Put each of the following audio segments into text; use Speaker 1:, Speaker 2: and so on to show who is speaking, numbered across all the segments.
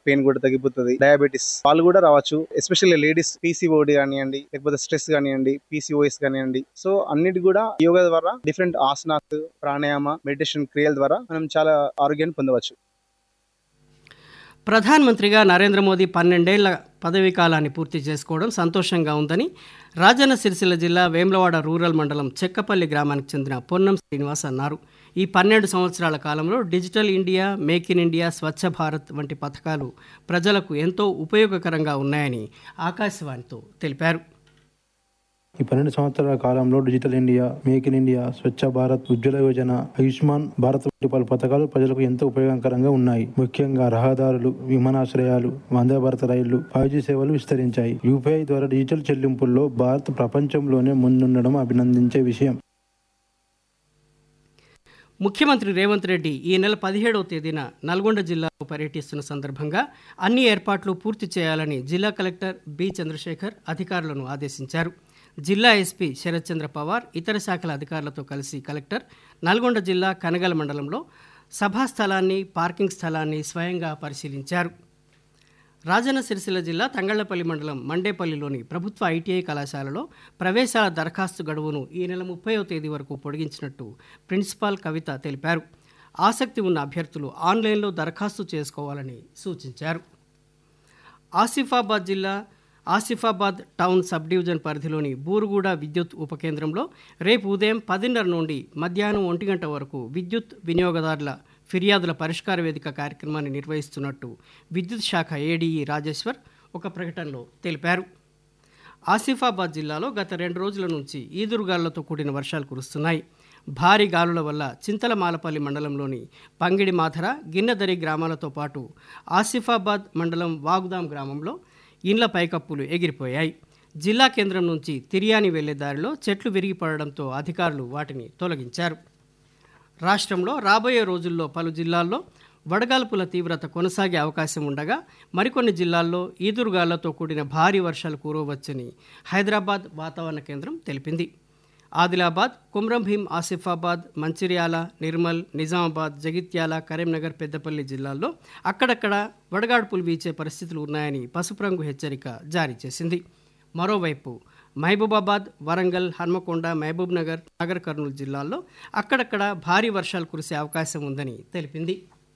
Speaker 1: pain కూడా తగ్గిపోతుంది diabetes వాళ్ళు కూడా రావచ్చు ఎస్పెషల్లీ లేడీస్ పీసీఓడి కానివ్వండి లేకపోతే స్ట్రెస్ కానివ్వండి పీసీఓఎస్ కానివ్వండి సో అన్నిటి కూడా యోగా ద్వారా డిఫరెంట్ ఆసనాస్ ప్రాణాయామ మెడిటేషన్ క్రియల ద్వారా మనం చాలా ఆరోగ్యాన్ని పొందవచ్చు
Speaker 2: ప్రధానమంత్రిగా నరేంద్ర మోదీ పన్నెండేళ్ల పదవీ కాలాన్ని పూర్తి చేసుకోవడం సంతోషంగా ఉందని రాజన్న సిరిసిల్ల జిల్లా వేములవాడ రూరల్ మండలం చెక్కపల్లి గ్రామానికి చెందిన పొన్నం శ్రీనివాస్ అన్నారు ఈ పన్నెండు సంవత్సరాల కాలంలో digital India make in India Swachh Bharat వంటి పథకాలు ప్రజలకు ఎంతో ఉపయోగకరంగా ఉన్నాయని ఆకాశవాణితో తెలిపారు
Speaker 3: ఈ పన్నెండు సంవత్సరాల కాలంలో digital India make in India Swachh Bharat Ujjwala Yojana Ayushman Bharat వంటి పలు పథకాలు ప్రజలకు ఎంతో ఉపయోగకరంగా ఉన్నాయి ముఖ్యంగా రహదారులు విమానాశ్రయాలు వందే భారత రైళ్లు ఫైవ్ జీ సేవలు విస్తరించాయి యూపీఐ ద్వారా డిజిటల్ చెల్లింపుల్లో భారత్ ప్రపంచంలోనే ముందుండడం అభినందించే విషయం
Speaker 2: ముఖ్యమంత్రి రేవంత్ రెడ్డి ఈ నెల పదిహేడవ తేదీన నల్గొండ జిల్లాలో పర్యటిస్తున్న సందర్భంగా అన్ని ఏర్పాట్లు పూర్తి చేయాలని జిల్లా కలెక్టర్ బి చంద్రశేఖర్ అధికారులను ఆదేశించారు జిల్లా ఎస్పీ శరత్ చంద్ర పవార్ ఇతర శాఖల అధికారులతో కలిసి కలెక్టర్ నల్గొండ జిల్లా కనగల మండలంలో సభా స్థలాన్ని పార్కింగ్ స్థలాన్ని స్వయంగా పరిశీలించారు రాజన్న సిరిసిల్ల జిల్లా తంగళ్లపల్లి మండలం మండేపల్లిలోని ప్రభుత్వ ఐటీఐ కళాశాలలో ప్రవేశాల దరఖాస్తు గడువును ఈ నెల ముప్పైవ తేదీ వరకు పొడిగించినట్టు ప్రిన్సిపాల్ కవిత తెలిపారు ఆసక్తి ఉన్న అభ్యర్థులు ఆన్లైన్లో దరఖాస్తు చేసుకోవాలని సూచించారు ఆసిఫాబాద్ జిల్లా ఆసిఫాబాద్ టౌన్ సబ్ డివిజన్ పరిధిలోని బూరుగుడ విద్యుత్ ఉపకేంద్రంలో రేపు ఉదయం పదిన్నర నుండి మధ్యాహ్నం ఒంటి గంట వరకు విద్యుత్ వినియోగదారుల ఫిర్యాదుల పరిష్కార వేదిక కార్యక్రమాన్ని నిర్వహిస్తున్నట్టు విద్యుత్ శాఖ ఏడీఈ రాజేశ్వర్ ఒక ప్రకటనలో తెలిపారు ఆసిఫాబాద్ జిల్లాలో గత రెండు రోజుల నుంచి ఈదురుగాలులతో కూడిన వర్షాలు కురుస్తున్నాయి భారీ గాలుల వల్ల చింతలమాలపల్లి మండలంలోని పంగిడి మాధర గిన్నెదరి గ్రామాలతో పాటు ఆసిఫాబాద్ మండలం వాగుదాం గ్రామంలో ఇండ్ల పైకప్పులు ఎగిరిపోయాయి జిల్లా కేంద్రం నుంచి తిరియాని వెళ్లే దారిలో చెట్లు విరిగిపడడంతో అధికారులు వాటిని తొలగించారు రాష్ట్రంలో రాబోయే రోజుల్లో పలు జిల్లాల్లో వడగాల్పుల తీవ్రత కొనసాగే అవకాశం ఉండగా మరికొన్ని జిల్లాల్లో ఈదురుగాళ్లతో కూడిన భారీ వర్షాలు కురవచ్చని హైదరాబాద్ వాతావరణ కేంద్రం తెలిపింది ఆదిలాబాద్ కుమ్రంభీం ఆసిఫాబాద్ మంచిర్యాల నిర్మల్ నిజామాబాద్ జగిత్యాల కరీంనగర్ పెద్దపల్లి జిల్లాల్లో అక్కడక్కడ వడగాడ్పులు వీచే పరిస్థితులు ఉన్నాయని పసుపు రంగు హెచ్చరిక జారీ చేసింది మరోవైపు మహబూబాబాద్ వరంగల్ హన్మకొండ మహబూబ్ నగర్ నాగర్ కర్నూలు జిల్లాల్లో అక్కడక్కడ భారీ వర్షాలు కురిసే అవకాశం ఉందని తెలిపింది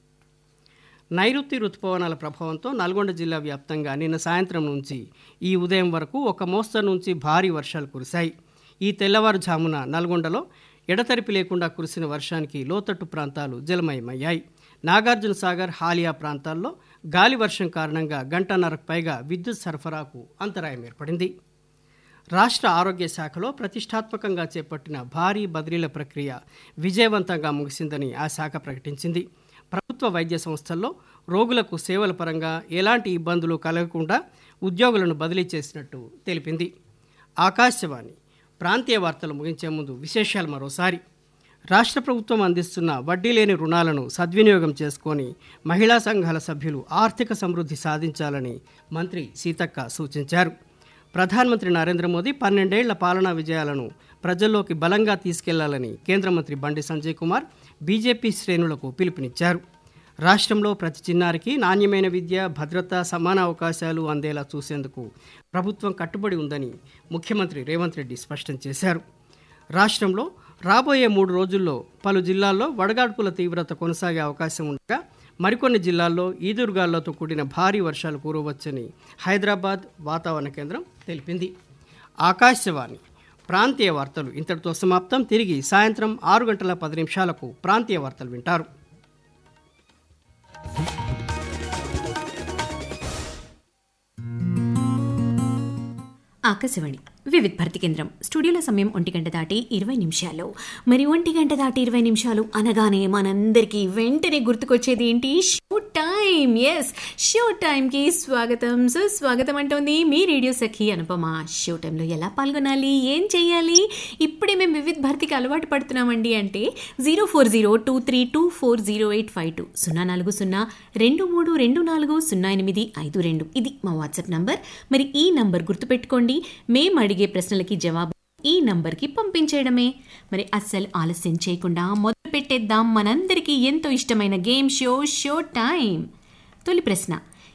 Speaker 2: నైరుతి రుతుపవనాల ప్రభావంతో నల్గొండ జిల్లా వ్యాప్తంగా నిన్న సాయంత్రం నుంచి ఈ ఉదయం వరకు ఒక మోస్తరు నుంచి భారీ వర్షాలు కురిశాయి ఈ తెల్లవారుజామున నల్గొండలో ఎడతెరిపి లేకుండా కురిసిన వర్షానికి లోతట్టు ప్రాంతాలు జలమయమయ్యాయి నాగార్జున సాగర్ హాలియా ప్రాంతాల్లో గాలి వర్షం కారణంగా గంటన్నరకు పైగా విద్యుత్ సరఫరాకు అంతరాయం ఏర్పడింది రాష్ట్ర ఆరోగ్య శాఖలో ప్రతిష్టాత్మకంగా చేపట్టిన భారీ బదిలీల ప్రక్రియ విజయవంతంగా ముగిసిందని ఆ శాఖ ప్రకటించింది ప్రభుత్వ వైద్య సంస్థల్లో రోగులకు సేవల పరంగా ఎలాంటి ఇబ్బందులు కలగకుండా ఉద్యోగులను బదిలీ చేసినట్టు తెలిపింది ఆకాశవాణి ప్రాంతీయ వార్తలు ముగించే ముందు విశేషాలు మరోసారి రాష్ట్ర ప్రభుత్వం అందిస్తున్న వడ్డీ లేని రుణాలను సద్వినియోగం చేసుకొని మహిళా సంఘాల సభ్యులు ఆర్థిక సమృద్ధి సాధించాలని మంత్రి సీతక్క సూచించారు ప్రధానమంత్రి నరేంద్ర మోదీ పన్నెండేళ్ల పాలనా విజయాలను ప్రజల్లోకి బలంగా తీసుకెళ్లాలని కేంద్ర మంత్రి బండి సంజయ్ కుమార్ బీజేపీ శ్రేణులకు పిలుపునిచ్చారు రాష్ట్రంలో ప్రతి చిన్నారికి నాణ్యమైన విద్య భద్రత సమాన అవకాశాలు అందేలా చూసేందుకు ప్రభుత్వం కట్టుబడి ఉందని ముఖ్యమంత్రి రేవంత్ రెడ్డి స్పష్టం చేశారు రాష్ట్రంలో రాబోయే మూడు రోజుల్లో పలు జిల్లాల్లో వడగాడ్పుల తీవ్రత కొనసాగే అవకాశం ఉండగా మరికొన్ని జిల్లాల్లో ఈదురుగాళ్లతో కూడిన భారీ వర్షాలు కురవచ్చని హైదరాబాద్ వాతావరణ కేంద్రం తెలిపింది ఆకాశవాణి ప్రాంతీయ వార్తలు ఇంతటితో సమాప్తం తిరిగి సాయంత్రం ఆరు గంటల పది నిమిషాలకు ప్రాంతీయ వార్తలు వింటారు
Speaker 4: ఆకాశవాణి వివిధ్ భారతి కేంద్రం స్టూడియోల సమయం ఒంటి గంట దాటి ఇరవై నిమిషాలు మరి ఒంటి గంట దాటి ఇరవై నిమిషాలు అనగానే మనందరికీ వెంటనే గుర్తుకొచ్చేది ఏంటి షో టైం ఎస్ షో టైంకి స్వాగతం సుస్వాగతం అంటోంది మీ రేడియో సఖి అనుపమ షో టైంలో ఎలా పాల్గొనాలి ఏం చేయాలి ఇప్పుడే మేము వివిధ్ భారతికి అలవాటు పడుతున్నామండి అంటే zero four zero two three two four zero eight five two సున్నా నాలుగు సున్నా రెండు మూడు రెండు నాలుగు సున్నా ఎనిమిది ఐదు రెండు ఇది మా వాట్సాప్ నంబర్ మరి ఈ నంబర్ గుర్తుపెట్టుకోండి మేము అడిగే ప్రశ్నలకి జవాబు ఈ నంబర్కి పంపించేయడమే మరి అస్సలు ఆలస్యం చేయకుండా మొదలు పెట్టేద్దాం మనందరికీ ఎంతో ఇష్టమైన గేమ్ షో షో టైం తొలి ప్రశ్న